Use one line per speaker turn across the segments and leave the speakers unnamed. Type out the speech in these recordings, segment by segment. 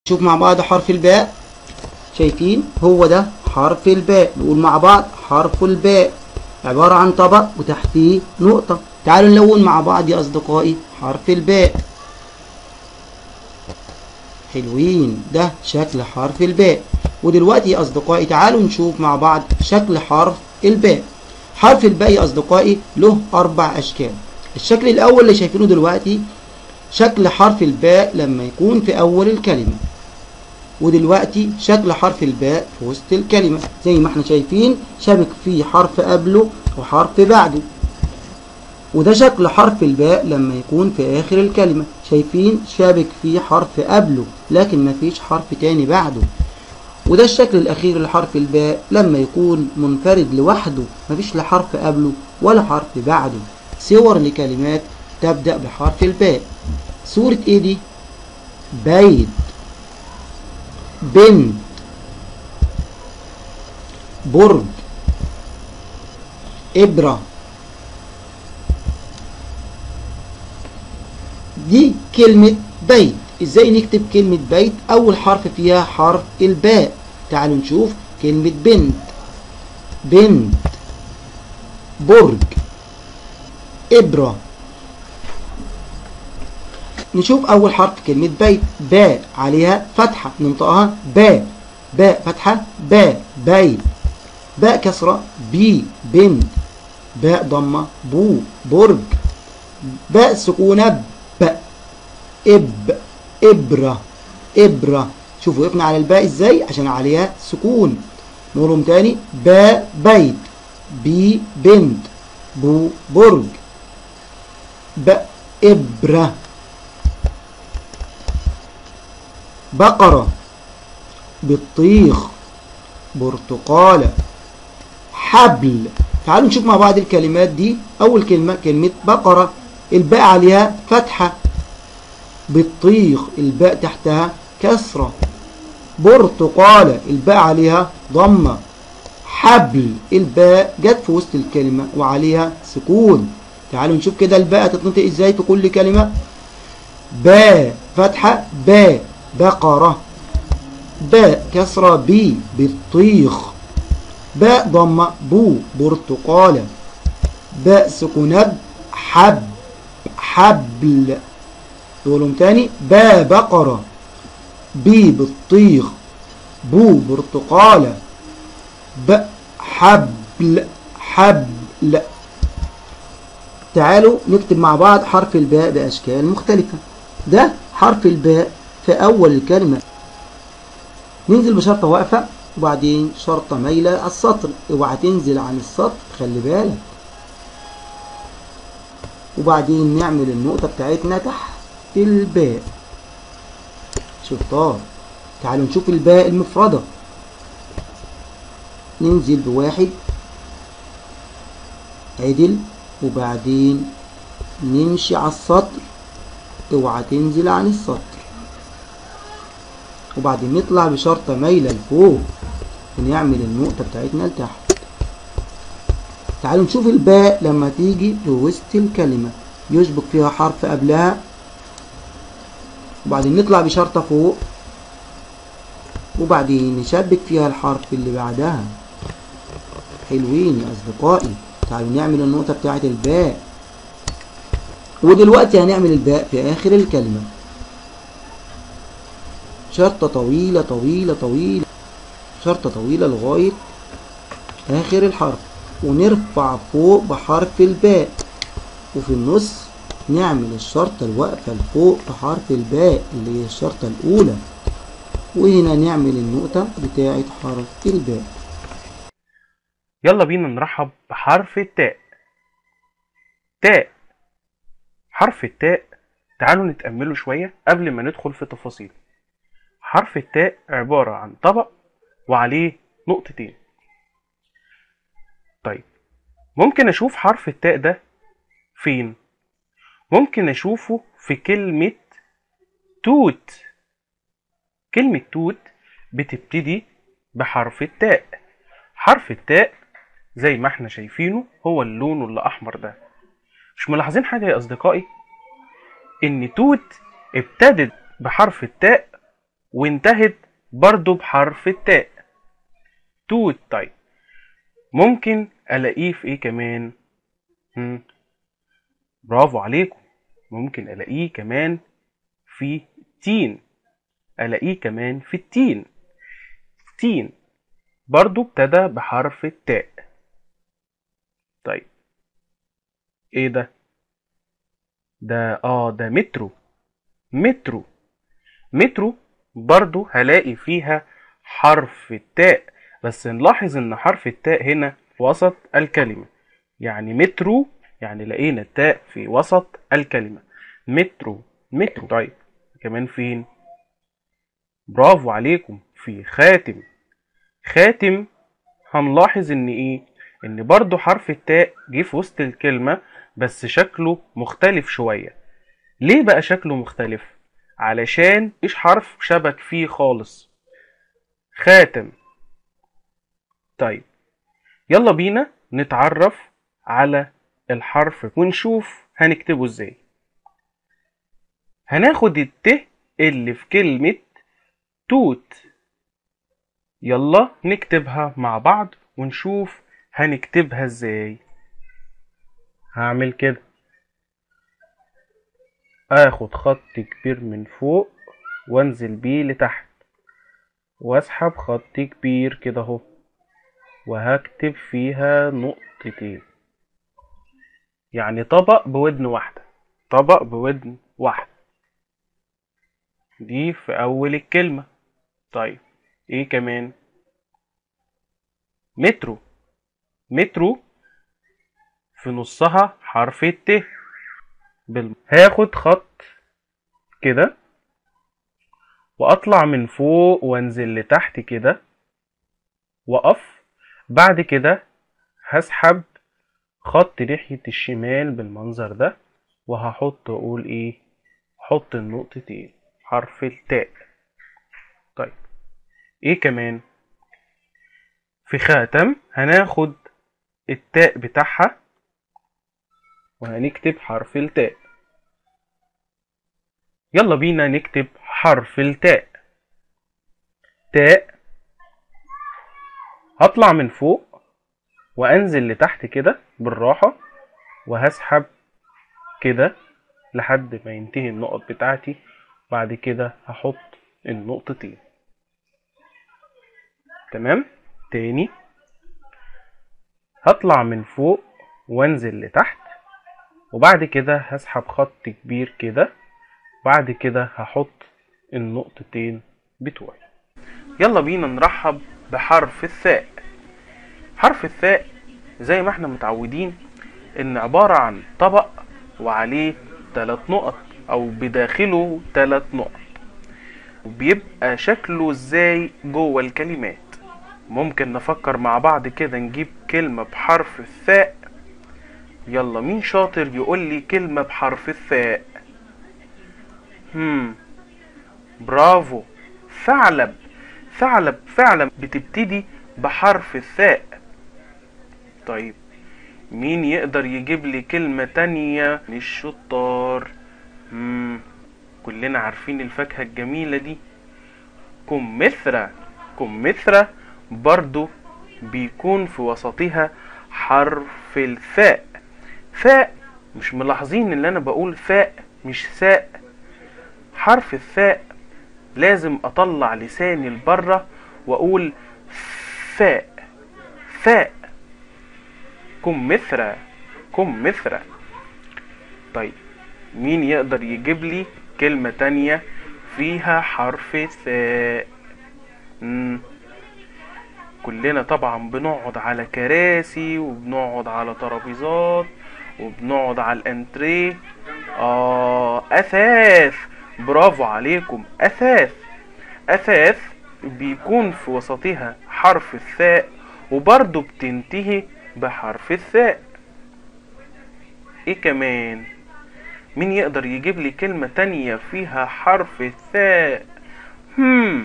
شوف مع بعض حرف الباء شايفين هو ده حرف الباء نقول مع بعض حرف الباء عبارة عن طبق وتحتيه نقطة تعالوا نلون مع بعض يا أصدقائي حرف الباء حلوين ده شكل حرف الباء ودلوقتي يا أصدقائي تعالوا نشوف مع بعض شكل حرف الباء حرف الباء يا أصدقائي له أربع أشكال الشكل الأول اللي شايفينه دلوقتي شكل حرف الباء لما يكون في أول الكلمة ودلوقتي شكل حرف الباء في وسط الكلمة زي ما احنا شايفين شابك فيه حرف قبله وحرف بعده وده شكل حرف الباء لما يكون في آخر الكلمة شايفين شابك فيه حرف قبله لكن مفيش حرف تاني بعده وده الشكل الأخير لحرف الباء لما يكون منفرد لوحده مفيش لا حرف قبله ولا حرف بعده صور لكلمات تبدأ بحرف الباء سورة ايه دي؟ بيت بنت برج إبرة دي كلمة بيت ازاي نكتب كلمة بيت اول حرف فيها حرف الباء تعالوا نشوف كلمة بنت بنت برج إبرة نشوف أول حرف كلمة بيت باء عليها فتحة ننطقها باء باء فتحة باء بيت باء كسرة بي بنت باء ضمة بو برج باء سكونة ب إب إبرة إبرة شوفوا وقفنا على الباء إزاي عشان عليها سكون نقولهم تاني باء بيت بي بنت بو برج باء إبرة بقرة بطيخ برتقالة حبل تعالوا نشوف مع بعض الكلمات دي أول كلمة كلمة بقرة الباء عليها فتحة بطيخ الباء تحتها كسرة برتقالة الباء عليها ضمة حبل الباء جت في وسط الكلمة وعليها سكون تعالوا نشوف كده الباء تتنطق ازاي في كل كلمة باء فتحة باء بقرة باء كسرة بي بطيخ باء ضمة بو برتقالة باء سكونة حب حبل نقولهم تاني باء بقرة بي بطيخ بو برتقالة باء حبل حبل تعالوا نكتب مع بعض حرف الباء بأشكال مختلفة ده حرف الباء في أول الكلمة ننزل بشرطة واقفة وبعدين شرطة مايلة على السطر اوعى تنزل عن السطر خلي بالك وبعدين نعمل النقطة بتاعتنا تحت الباء شطار تعالوا نشوف الباء المفردة ننزل بواحد عدل وبعدين نمشي على السطر اوعى تنزل عن السطر وبعدين نطلع بشرطة مايلة لفوق ونعمل النقطة بتاعتنا لتحت تعالوا نشوف الباء لما تيجي لوسط الكلمة يشبك فيها حرف قبلها وبعدين نطلع بشرطة فوق وبعدين نشبك فيها الحرف اللي بعدها حلوين يا أصدقائي تعالوا نعمل النقطة بتاعت الباء ودلوقتي هنعمل الباء في آخر الكلمة شرطة طويلة طويلة طويلة شرطة طويلة لغاية آخر الحرف ونرفع فوق بحرف الباء وفي النص نعمل الشرطة الواقفة لفوق بحرف الباء اللي هي الشرطة الأولى وهنا نعمل النقطة بتاعة حرف الباء
يلا بينا نرحب بحرف التاء تاء حرف التاء تعالوا نتأمله شوية قبل ما ندخل في تفاصيل حرف التاء عبارة عن طبق وعليه نقطتين طيب ممكن أشوف حرف التاء ده فين؟ ممكن أشوفه في كلمة توت كلمة توت بتبتدي بحرف التاء حرف التاء زي ما احنا شايفينه هو اللون الأحمر ده مش ملاحظين حاجة يا أصدقائي إن توت ابتدت بحرف التاء وانتهت برضو بحرف التاء توت طيب ممكن الاقيه في ايه كمان هم. برافو عليكم ممكن الاقيه كمان في تين الاقيه كمان في التين تين برضو ابتدى بحرف التاء طيب ايه ده ده اه ده مترو مترو مترو برضو هلاقي فيها حرف التاء بس نلاحظ ان حرف التاء هنا في وسط الكلمة يعني مترو يعني لقينا التاء في وسط الكلمة مترو مترو طيب كمان فين برافو عليكم في خاتم خاتم هنلاحظ ان ايه ان برضو حرف التاء جه في وسط الكلمة بس شكله مختلف شوية ليه بقى شكله مختلف علشان ايش حرف شبك فيه خالص خاتم طيب يلا بينا نتعرف على الحرف ونشوف هنكتبه ازاي هناخد الت اللي في كلمة توت يلا نكتبها مع بعض ونشوف هنكتبها ازاي هعمل كده اخد خط كبير من فوق وانزل بيه لتحت واسحب خط كبير كده اهو وهكتب فيها نقطتين يعني طبق بودن واحدة طبق بودن واحدة دي في أول الكلمة طيب إيه كمان مترو مترو في نصها حرف الت بال... هاخد خط كده واطلع من فوق وانزل لتحت كده واقف بعد كده هسحب خط ناحية الشمال بالمنظر ده وهحط اقول ايه حط النقطتين حرف التاء طيب ايه كمان في خاتم هناخد التاء بتاعها وهنكتب حرف التاء يلا بينا نكتب حرف التاء تاء هطلع من فوق وانزل لتحت كده بالراحة وهسحب كده لحد ما ينتهي النقط بتاعتي بعد كده هحط النقطتين تمام تاني هطلع من فوق وانزل لتحت وبعد كده هسحب خط كبير كده بعد كده هحط النقطتين بتوعي يلا بينا نرحب بحرف الثاء حرف الثاء زي ما احنا متعودين ان عبارة عن طبق وعليه ثلاث نقط او بداخله ثلاث نقط وبيبقى شكله ازاي جوه الكلمات ممكن نفكر مع بعض كده نجيب كلمة بحرف الثاء يلا مين شاطر يقول لي كلمة بحرف الثاء هم برافو ثعلب ثعلب فعلا بتبتدي بحرف الثاء طيب مين يقدر يجيب لي كلمة تانية من الشطار مم. كلنا عارفين الفاكهة الجميلة دي كمثرى كمثرى برضو بيكون في وسطها حرف الثاء ثاء مش ملاحظين ان انا بقول ثاء مش ثاء حرف الثاء لازم اطلع لساني لبره واقول ثاء ثاء كمثرى كمثرى طيب مين يقدر يجيب لي كلمة تانية فيها حرف ثاء مم. كلنا طبعا بنقعد على كراسي وبنقعد على ترابيزات وبنقعد على الانتريه اه اثاث برافو عليكم اثاث اثاث بيكون في وسطها حرف الثاء وبرضه بتنتهي بحرف الثاء ايه كمان مين يقدر يجيب لي كلمة تانية فيها حرف الثاء هم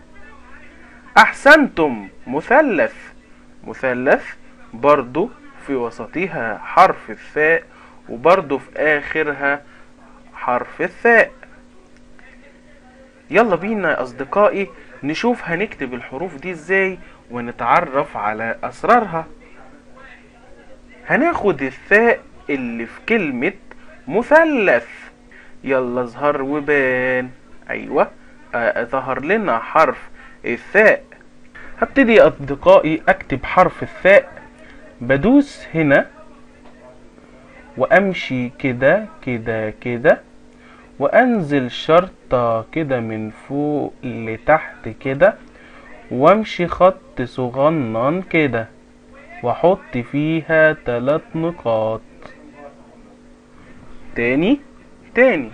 احسنتم مثلث مثلث برضو في وسطها حرف الثاء وبرضو في اخرها حرف الثاء يلا بينا يا اصدقائي نشوف هنكتب الحروف دي ازاي ونتعرف على اسرارها هناخد الثاء اللي في كلمة مثلث يلا اظهر وبان ايوه آه، ظهر لنا حرف الثاء هبتدي يا اصدقائي اكتب حرف الثاء بدوس هنا وامشي كده كده كده وانزل شرطة كده من فوق لتحت كده وامشي خط صغنن كده واحط فيها تلات نقاط تاني تاني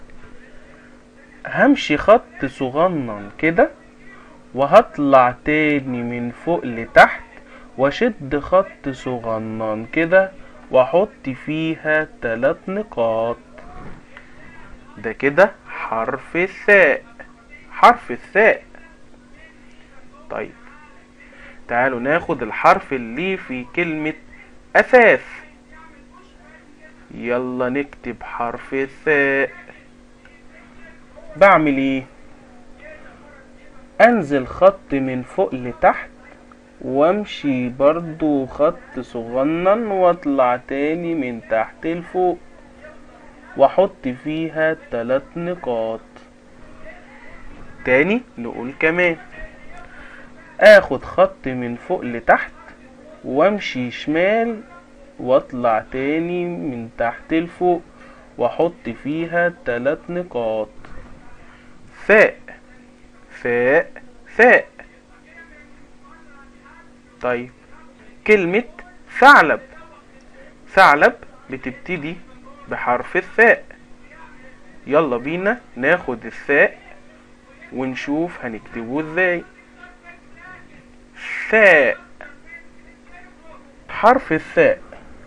همشي خط صغنن كده وهطلع تاني من فوق لتحت واشد خط صغنن كده واحط فيها تلات نقاط ده كده حرف الثاء حرف الثاء طيب تعالوا ناخد الحرف اللي في كلمة أثاث يلا نكتب حرف الثاء بعمل ايه انزل خط من فوق لتحت وامشي برضو خط صغنن واطلع تاني من تحت لفوق واحط فيها تلات نقاط تاني نقول كمان اخد خط من فوق لتحت وامشي شمال واطلع تاني من تحت لفوق واحط فيها تلات نقاط فاء فاء فاء طيب كلمة ثعلب ثعلب بتبتدي بحرف الثاء يلا بينا ناخد الثاء ونشوف هنكتبه ازاي ثاء حرف الثاء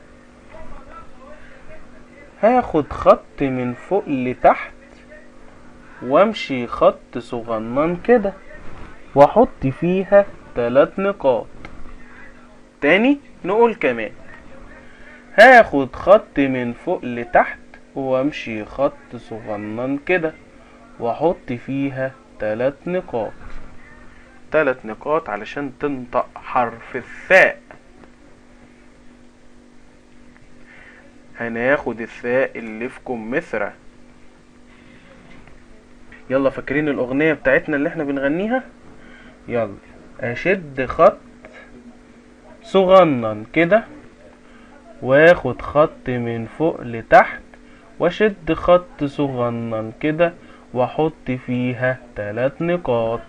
هاخد خط من فوق لتحت وامشي خط صغنن كده واحط فيها تلات نقاط تاني نقول كمان هاخد خط من فوق لتحت وامشي خط صغنن كده واحط فيها تلات نقاط تلات نقاط علشان تنطق حرف الثاء هناخد الثاء اللي في كمثرى يلا فاكرين الاغنية بتاعتنا اللي احنا بنغنيها يلا اشد خط صغنن كده واخد خط من فوق لتحت واشد خط صغنن كده واحط فيها تلات نقاط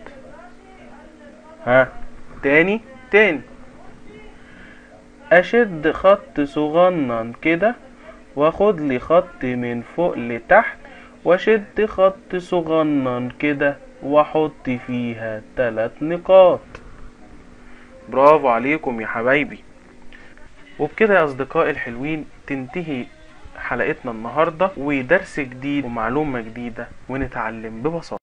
ها تاني تاني اشد خط صغنن كده واخد لي خط من فوق لتحت واشد خط صغنن كده واحط فيها تلات نقاط برافو عليكم يا حبايبي وبكده يا اصدقائي الحلوين تنتهي حلقتنا النهارده ودرس جديد ومعلومه جديده ونتعلم ببساطه